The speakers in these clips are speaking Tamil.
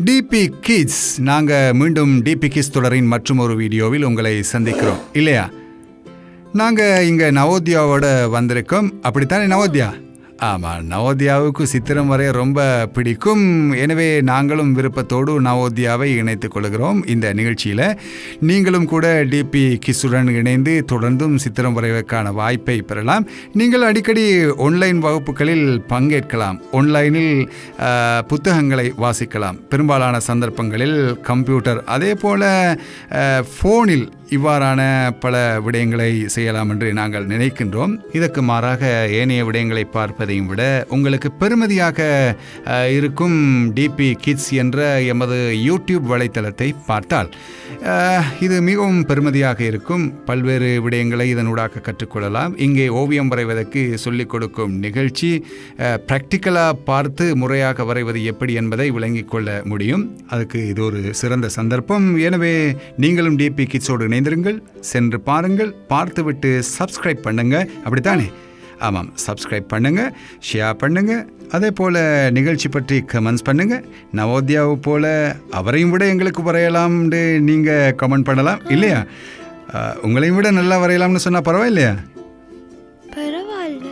டிபி கிட்ஸ் நாங்கள் மீண்டும் டிபி கிட்ஸ் தொடரின் மற்றும் ஒரு வீடியோவில் உங்களை சந்திக்கிறோம் இல்லையா நாங்கள் இங்கே நவோத்யாவோட வந்திருக்கோம் அப்படித்தானே நவோத்யா ஆமாம் நவோத்யாவுக்கு சித்திரம் வரைய ரொம்ப பிடிக்கும் எனவே நாங்களும் விருப்பத்தோடு நவோத்யாவை இணைத்துக் கொள்கிறோம் இந்த நிகழ்ச்சியில் நீங்களும் கூட டிபி கிஸ்ஸுடன் இணைந்து தொடர்ந்தும் சித்திரம் வரைவதற்கான வாய்ப்பை பெறலாம் நீங்கள் அடிக்கடி ஆன்லைன் வகுப்புகளில் பங்கேற்கலாம் ஆன்லைனில் அஹ், புத்தகங்களை வாசிக்கலாம் பெரும்பாலான சந்தர்ப்பங்களில் கம்ப்யூட்டர் அதே போல் ஃபோனில் இவ்வாறான பல விடயங்களை செய்யலாம் என்று நாங்கள் நினைக்கின்றோம் இதற்கு மாறாக ஏனைய விடயங்களை பார்ப்பதையும் விட உங்களுக்கு பெருமதியாக அஹ், இருக்கும் டிபி கிட்ஸ் என்ற எமது யூடியூப் வலைத்தளத்தை பார்த்தால் அஹ், இது மிகவும் பெருமதியாக இருக்கும் பல்வேறு விடயங்களை இதனூடாக கற்றுக்கொள்ளலாம் இங்கே ஓவியம் வரைவதற்கு சொல்லிக் கொடுக்கும் நிகழ்ச்சி ப்ராக்டிக்கலாக பார்த்து முறையாக வரைவது எப்படி என்பதை விளங்கிக் கொள்ள முடியும் அதுக்கு இது ஒரு சிறந்த சந்தர்ப்பம் எனவே நீங்களும் டிபி கிட்ஸோடு இணைந்திருங்கள் சென்று பாருங்கள் பார்த்துவிட்டு சப்ஸ்கிரைப் பண்ணுங்க அப்படித்தானே ஆமாம் சப்ஸ்கிரைப் பண்ணுங்க ஷேர் பண்ணுங்க அதே போல் நிகழ்ச்சி பற்றி கமெண்ட்ஸ் பண்ணுங்க நவோத்யாவை போல அவரையும் விட எங்களுக்கு வரையலாம்னு நீங்கள் கமெண்ட் பண்ணலாம் இல்லையா அஹ், உங்களையும் விட நல்லா வரையலாம்னு சொன்னால் பரவாயில்லையா பரவாயில்ல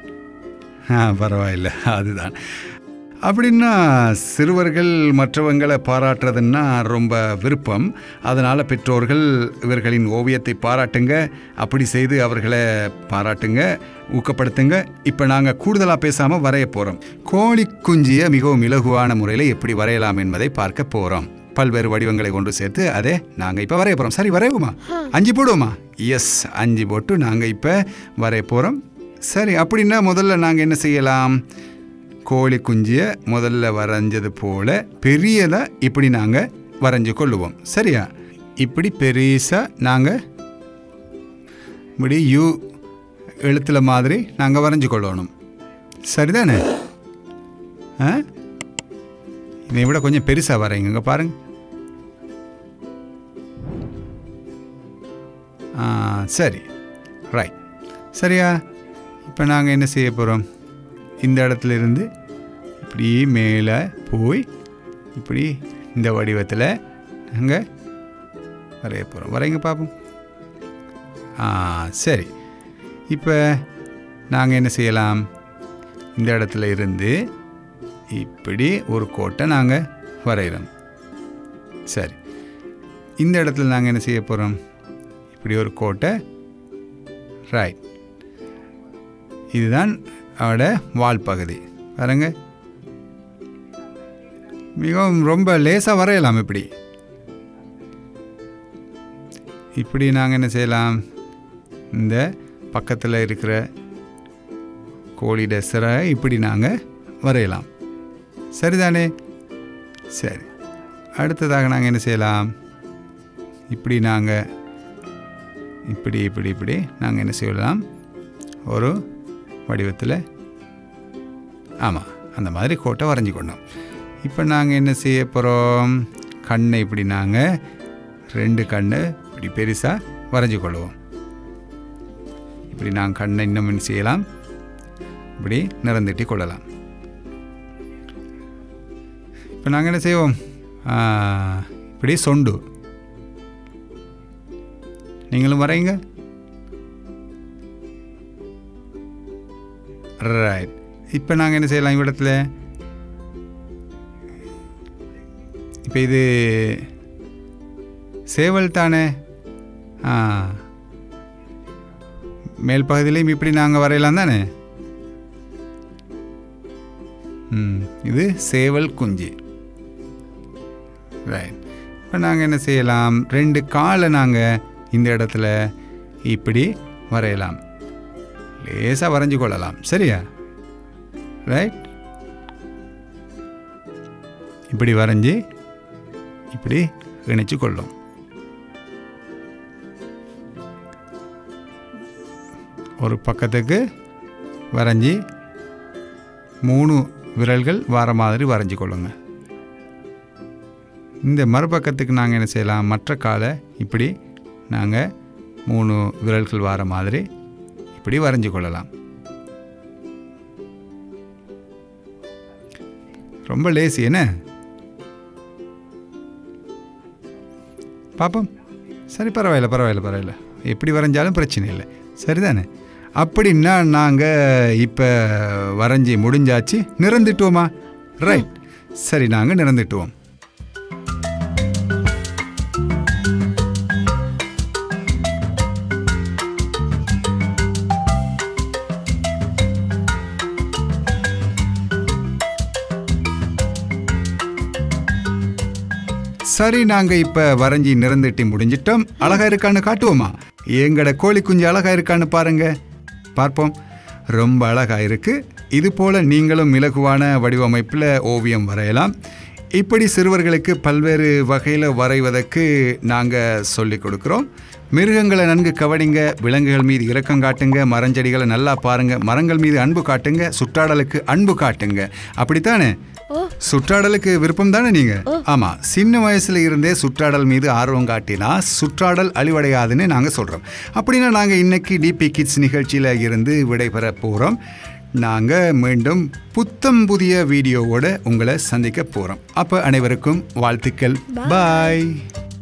ஆ பரவாயில்ல அதுதான் அப்படின்னா சிறுவர்கள் மற்றவங்களை பாராட்டுறதுன்னா ரொம்ப விருப்பம் அதனால் பெற்றோர்கள் இவர்களின் ஓவியத்தை பாராட்டுங்க அப்படி செய்து அவர்களை பாராட்டுங்க ஊக்கப்படுத்துங்க இப்போ நாங்கள் கூடுதலாக பேசாமல் வரைய போகிறோம் கோழி குஞ்சியை மிகவும் இலகுவான முறையில் எப்படி வரையலாம் என்பதை பார்க்க போகிறோம் பல்வேறு வடிவங்களை கொண்டு சேர்த்து அதே நாங்கள் இப்போ வரைய போகிறோம் சரி வரையுமா அஞ்சு போடுவோமா எஸ் அஞ்சு போட்டு நாங்கள் இப்போ வரைய போகிறோம் சரி அப்படின்னா முதல்ல நாங்கள் என்ன செய்யலாம் கோழி குஞ்சியை முதல்ல வரைஞ்சது போல பெரியதாக இப்படி நாங்கள் வரைஞ்சு கொள்ளுவோம் சரியா இப்படி பெருசாக நாங்கள் இப்படி யூ எழுத்துல மாதிரி நாங்கள் வரைஞ்சு கொள்ளணும் சரிதானே ஆ இதை விட கொஞ்சம் பெருசாக வரைங்க இங்கே பாருங்க ஆ சரி ரைட் சரியா இப்போ நாங்கள் என்ன செய்ய போகிறோம் இந்த இடத்துல இருந்து இப்படி மேலே போய் இப்படி இந்த வடிவத்தில் நாங்கள் வரைய போகிறோம் வரைங்க பார்ப்போம் ஆ சரி இப்போ நாங்கள் என்ன செய்யலாம் இந்த இடத்துல இருந்து இப்படி ஒரு கோட்டை நாங்கள் வரைகிறோம் சரி இந்த இடத்துல நாங்கள் என்ன செய்ய போகிறோம் இப்படி ஒரு கோட்டை ரைட் இதுதான் அவட வால் பகுதி பாருங்க மிகவும் ரொம்ப லேசாக வரையலாம் இப்படி இப்படி நாங்கள் என்ன செய்யலாம் இந்த பக்கத்தில் இருக்கிற கோழியோட சிறை இப்படி நாங்கள் வரையலாம் சரிதானே சரி அடுத்ததாக நாங்கள் என்ன செய்யலாம் இப்படி நாங்கள் இப்படி இப்படி இப்படி நாங்கள் என்ன செய்யலாம் ஒரு வடிவத்தில் ஆமாம் அந்த மாதிரி கோட்டை வரைஞ்சி கொண்டோம் இப்போ நாங்கள் என்ன செய்ய போகிறோம் கண்ணை இப்படி நாங்கள் ரெண்டு கண்ணை இப்படி பெருசாக வரைஞ்சி கொள்வோம் இப்படி நாங்கள் கண்ணை இன்னும் என்ன செய்யலாம் இப்படி நிறந்திட்டி கொள்ளலாம் இப்போ நாங்கள் என்ன செய்வோம் ஆ, இப்படி சொண்டு நீங்களும் வரைங்க ரைட் இப்போ நாங்கள் என்ன செய்யலாம் இவ்விடத்துல இப்போ இது சேவல் தானே ஆ மேல் பகுதியிலையும் இப்படி நாங்கள் வரையலாம் தானே ம் இது சேவல் குஞ்சு ரைட் இப்போ நாங்கள் என்ன செய்யலாம் ரெண்டு காலை நாங்கள் இந்த இடத்துல இப்படி வரையலாம் லேசாக வரைஞ்சு கொள்ளலாம் சரியா ரைட் இப்படி வரைஞ்சி இப்படி இணைச்சு கொள்ளும் ஒரு பக்கத்துக்கு வரைஞ்சி மூணு விரல்கள் வர மாதிரி வரைஞ்சி கொள்ளுங்க இந்த மறுபக்கத்துக்கு நாங்கள் என்ன செய்யலாம் மற்ற காலை இப்படி நாங்கள் மூணு விரல்கள் வர மாதிரி இப்படி வரைஞ்சு கொள்ளலாம் ரொம்ப லேசி என்ன பார்ப்போம் சரி பரவாயில்ல பரவாயில்ல பரவாயில்ல எப்படி வரைஞ்சாலும் பிரச்சனை இல்லை சரிதானே அப்படின்னா நாங்கள் இப்போ வரைஞ்சி முடிஞ்சாச்சு நிறந்துட்டுவோமா ரைட் சரி நாங்கள் நிறந்துட்டுவோம் சரி நாங்கள் இப்போ வரைஞ்சி நிறந்துட்டி முடிஞ்சிட்டோம் அழகா இருக்கான்னு காட்டுவோமா எங்கட கோழி குஞ்சு அழகா இருக்கான்னு பாருங்க பார்ப்போம் ரொம்ப அழகா இருக்கு இது போல நீங்களும் இலகுவான வடிவமைப்பில் ஓவியம் வரையலாம் இப்படி சிறுவர்களுக்கு பல்வேறு வகையில் வரைவதற்கு நாங்கள் சொல்லிக் கொடுக்குறோம் மிருகங்களை நன்கு கவனிங்க விலங்குகள் மீது இரக்கம் காட்டுங்க மரஞ்செடிகளை நல்லா பாருங்க மரங்கள் மீது அன்பு காட்டுங்க சுற்றாடலுக்கு அன்பு காட்டுங்க அப்படித்தானே ஓ சுற்றாடலுக்கு விருப்பம் தானே நீங்க ஆமா சின்ன வயசுல இருந்தே சுற்றாடல் மீது ஆர்வம் காட்டினா சுற்றாடல் அழிவடையாதுன்னு நாங்க சொல்றோம் அப்படின்னா நாங்க இன்னைக்கு டிபி கிட்ஸ் நிகழ்ச்சியில இருந்து விடைபெற போறோம் நாங்க மீண்டும் புத்தம் புதிய வீடியோவோட உங்களை சந்திக்க போறோம் அப்ப அனைவருக்கும் வாழ்த்துக்கள் பாய்